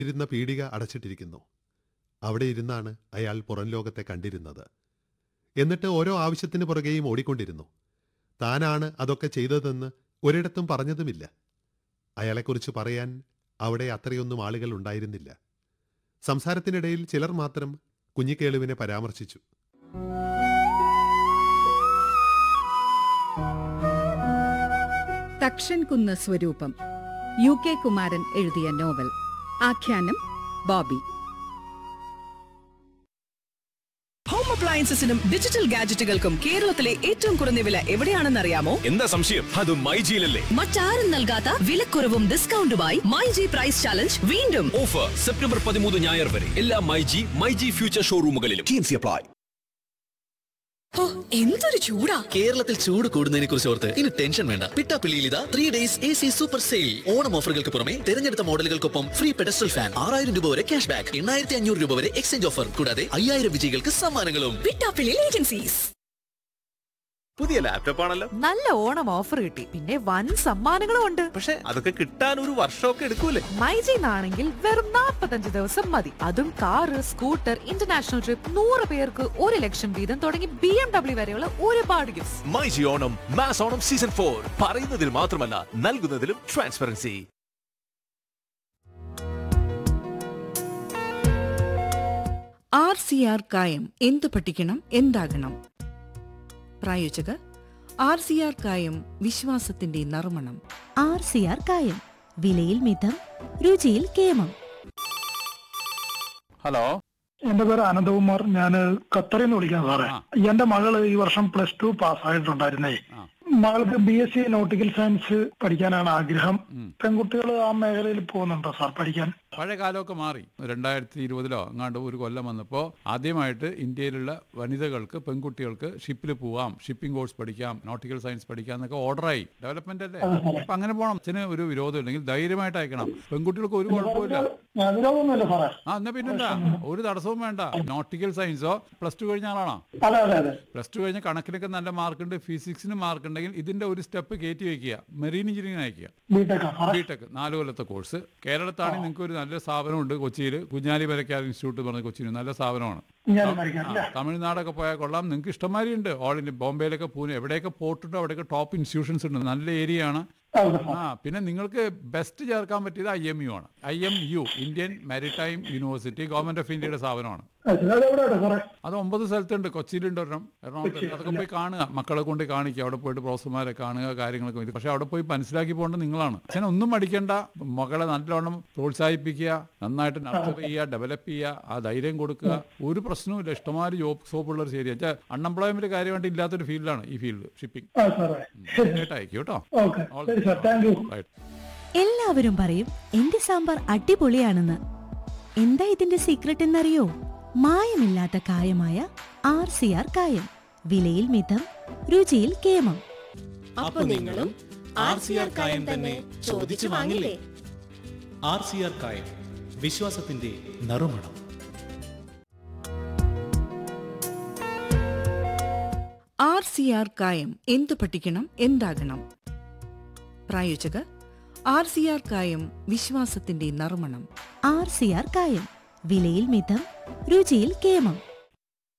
ഇരുന്ന പീടിക അടച്ചിട്ടിരിക്കുന്നു അവിടെ ഇരുന്നാണ് അയാൾ പുറം ലോകത്തെ കണ്ടിരുന്നത് എന്നിട്ട് ഓരോ ആവശ്യത്തിന് പുറകെയും ഓടിക്കൊണ്ടിരുന്നു താനാണ് അതൊക്കെ ചെയ്തതെന്ന് ഒരിടത്തും പറഞ്ഞതുമില്ല അയാളെക്കുറിച്ച് പറയാൻ അവിടെ അത്രയൊന്നും ആളുകൾ ഉണ്ടായിരുന്നില്ല സംസാരത്തിനിടയിൽ ചിലർ മാത്രം കുഞ്ഞിക്കേളുവിനെ പരാമർശിച്ചു തക്ഷൻകുന്ന് സ്വരൂപം യു കെ കുമാരൻ എഴുതിയ നോവൽ ആഖ്യാനം ബോബി ഹോം അപ്ലയൻസസിനും ഡിജിറ്റൽ ഗാഡ്ജറ്റുകൾക്കും കേരളത്തിലെ ഏറ്റവും കുറഞ്ഞ വില എവിടെയാണെന്നറിയാമോ എന്താ സംശയം അത് മൈജിയിലല്ലേ മറ്റാരും നൽകാത്ത വിലക്കുറവും ഡിസ്കൗണ്ടുമായി മൈ ജി പ്രൈസ് ചാലഞ്ച് വീണ്ടും ഓഫർ സെപ്റ്റംബർ പതിമൂന്ന് ഞായർ വരെ എല്ലാ മൈജി മൈജി ഫ്യൂച്ചർ ഷോറൂമുകളിലും ടിഎൻസി അപ്ലൈ ഓ, എന്തൊരു ചൂടാ കേരളത്തിൽ ചൂട് കൂടുന്നതിനെ കുറിച്ച് ഓർത്ത് ഇനി ടെൻഷൻ വേണ്ട പിട്ടാപ്പിള്ളിയിൽ ഇതാ three days A C super sale Onam ഓഫറുകൾക്ക് പുറമെ തിരഞ്ഞെടുത്ത മോഡലുകൾക്കൊപ്പം ഫ്രീ പെഡസ്റ്റൽ ഫാൻ ആറായിരം രൂപ വരെ ക്യാഷ് ബാക്ക് എണ്ണായിരത്തി അഞ്ഞൂറ് രൂപ വരെ എക്സ്ചേഞ്ച് ഓഫർ കൂടാതെ അയ്യായിരം വിജയികൾക്ക് സമ്മാനങ്ങളും പിട്ടാപ്പിള്ളി ഏജൻസീസ് പുതിയ ലാപ്ടോപ്പ് ആണല്ലോ നല്ല ഓണം ഓഫർ കിട്ടി പിന്നെ വൻ സമ്മാനങ്ങളും ഉണ്ട് പക്ഷെ അതൊക്കെ കിട്ടാൻ ഒരു വർഷമൊക്കെ എടുക്കൂലേ മൈജിന്നാണെങ്കിൽ വെറും 45 ദിവസം മതി അതും കാറ് സ്കൂട്ടർ ഇന്റർനാഷണൽ ട്രിപ്പ് നൂറ് പേർക്ക് ഒരു ലക്ഷം വീതം തുടങ്ങി ബി എം ഡബ്ല്യു വരെയുള്ള ഒരുപാട് gifts my G Onam mass Onam season four പറയുന്നതിൽ മാത്രമല്ല നൽകുന്നതിലും ട്രാൻസ്പെറൻസി ആർ സി ആർ കായം എന്തു പഠിക്കണം എന്താകണം പ്രായോജകർ ആർ സി ആർ കായം വിശ്വാസത്തിന്റെ നറുമണം ആർ സി ആർ കായം വിലയിൽ മിതം രുചിയിൽ കേമം ഹലോ എന്റെ പേര് അനന്തകുമാർ ഞാൻ ഖത്തറിൽ നിന്ന് വിളിക്കാം സാറേ എന്റെ മകള് ഈ വർഷം പ്ലസ് ടു പാസ്സായിട്ടുണ്ടായിരുന്നേ മകൾക്ക് B S C nautical science പഠിക്കാനാണ് ആഗ്രഹം പെൺകുട്ടികൾ ആ മേഖലയിൽ പോകുന്നുണ്ടോ സാർ പഠിക്കാൻ പഴയ കാലമൊക്കെ മാറി രണ്ടായിരത്തി ഇരുപതിലോ അങ്ങാണ്ട് ഒരു കൊല്ലം വന്നപ്പോൾ ആദ്യമായിട്ട് ഇന്ത്യയിലുള്ള വനിതകൾക്ക് പെൺകുട്ടികൾക്ക് ഷിപ്പിൽ പോവാം ഷിപ്പിംഗ് കോഴ്സ് പഠിക്കാം നോട്ടിക്കൽ സയൻസ് പഠിക്കാം എന്നൊക്കെ ഓർഡറായി ഡെവലപ്മെന്റ് അല്ലേ അപ്പൊ അങ്ങനെ പോകണം അച്ഛന് ഒരു വിരോധം ഇല്ലെങ്കിൽ ധൈര്യമായിട്ട് അയക്കണം പെൺകുട്ടികൾക്ക് ഒരു കുഴപ്പമില്ല വിരോധമൊന്നുമില്ല സാറേ ആ എന്നാ പിന്നെന്താ ഒരു തടസ്സവും വേണ്ട നോട്ടിക്കൽ സയൻസോ പ്ലസ് ടു കഴിഞ്ഞ ആളാണോ അതെ അതെ അതെ പ്ലസ് ടു കഴിഞ്ഞ കണക്കിനൊക്കെ നല്ല മാർക്കുണ്ട് ഫിസിക്സിന് മാർക്ക് ഉണ്ടെങ്കിൽ ഇതിന്റെ ഒരു സ്റ്റെപ്പ് കയറ്റി വെക്കുക മെറീൻ എഞ്ചിനീയറിംഗ് അയക്കുക ബിടെക്കാ സാറേ ബിടെക് നാല് കൊല്ലത്തെ കോഴ്സ് കേരളത്താണെങ്കിൽ നിങ്ങൾക്ക് ഒരു നല്ല സ്ഥാപനമുണ്ട് കൊച്ചിയിൽ കുഞ്ഞാലി വരക്കാർ ഇൻസ്റ്റിറ്റ്യൂട്ട് പറഞ്ഞ കൊച്ചിയിൽ നല്ല സ്ഥാപനമാണ് ഞാൻ ആ, പഠിക്കാം അല്ലേ തമിഴ്നാടൊക്കെ പോയാൽ കൊള്ളാം നിങ്ങൾക്ക് ഇഷ്ടംമാതിരി ഉണ്ട് ഓൾ ഇന്ത്യ ബോംബെയിലൊക്കെ പൂനെ എവിടെയൊക്കെ പോർട്ടുണ്ടോ അവിടെയൊക്കെ ടോപ്പ് ഇൻസ്റ്റിറ്റ്യൂഷൻസ് ഉണ്ട് നല്ല ഏരിയ ആണ് അതെ സാർ ആ പിന്നെ നിങ്ങൾക്ക് ബെസ്റ്റ് ചേർക്കാൻ പറ്റിയത് ഐ എം യു ആണ് I M U Indian maritime university government of ഇന്ത്യയുടെ സ്ഥാപനമാണ് അത് എവിടെ സാറേ അത് ഒമ്പത് സ്ഥലത്തുണ്ട് കൊച്ചിയിലുണ്ട് ഒരെണ്ണം എറണാകുളത്ത് അതൊക്കെ പോയി കാണുക മക്കളെ കൊണ്ട് കാണിക്കുക അവിടെ പോയിട്ട് പ്രൊഫസർമാരെ കാണുക കാര്യങ്ങളൊക്കെ വരും പക്ഷെ അവിടെ പോയി മനസ്സിലാക്കി പോകേണ്ടത് നിങ്ങളാണ് അച്ഛനെ ഒന്നും പഠിക്കേണ്ട മകളെ നല്ലോണം പ്രോത്സാഹിപ്പിക്കുക നന്നായിട്ട് നർച്ചർ ചെയ്യുക ഡെവലപ്പ് ചെയ്യുക ആ ധൈര്യം കൊടുക്കുക ഒരു പ്രശ്നവുമില്ല ഇഷ്ടമാതിരി ജോബ് സ്കോപ്പ് ഉള്ള ഒരു ശരി വെച്ചാൽ അൺഎംപ്ലോയ്മെന്റ് കാര്യമായിട്ട് ഇല്ലാത്തൊരു ഫീൽഡാണ് ഈ ഫീൽഡ് ഷിപ്പിംഗ് ആ സാറേ കേട്ടോ അയക്കും കേട്ടോ ഓക്കെ ശരി സാർ താങ്ക് യു റൈറ്റ് എല്ലാവരും പറയും എന്റെ സാമ്പാർ അടിപൊളിയാണെന്ന് എന്താ ഇതിന്റെ സീക്രട്ട് എന്നറിയോ മായമില്ലാത്ത കായമായ ആർ സി ആർ കായം വിലയിൽ മിതം രുചിയിൽ കേമം അപ്പൊ നിങ്ങളും ആർ സി ആർ കായം തന്നെ ചോദിച്ചു വാങ്ങില്ലേ ആർ സി ആർ കായം വിശ്വാസത്തിന്റെ നറുമണം ആർ സി ആർ കായം എന്തു പഠിക്കണം എന്താകണം പ്രായോജകർ ആർ സി ആർ കായം വിശ്വാസത്തിന്റെ നറുമണം ആർ സി ആർ കായം വിലയിൽ മിതം രുചിയിൽ കേമം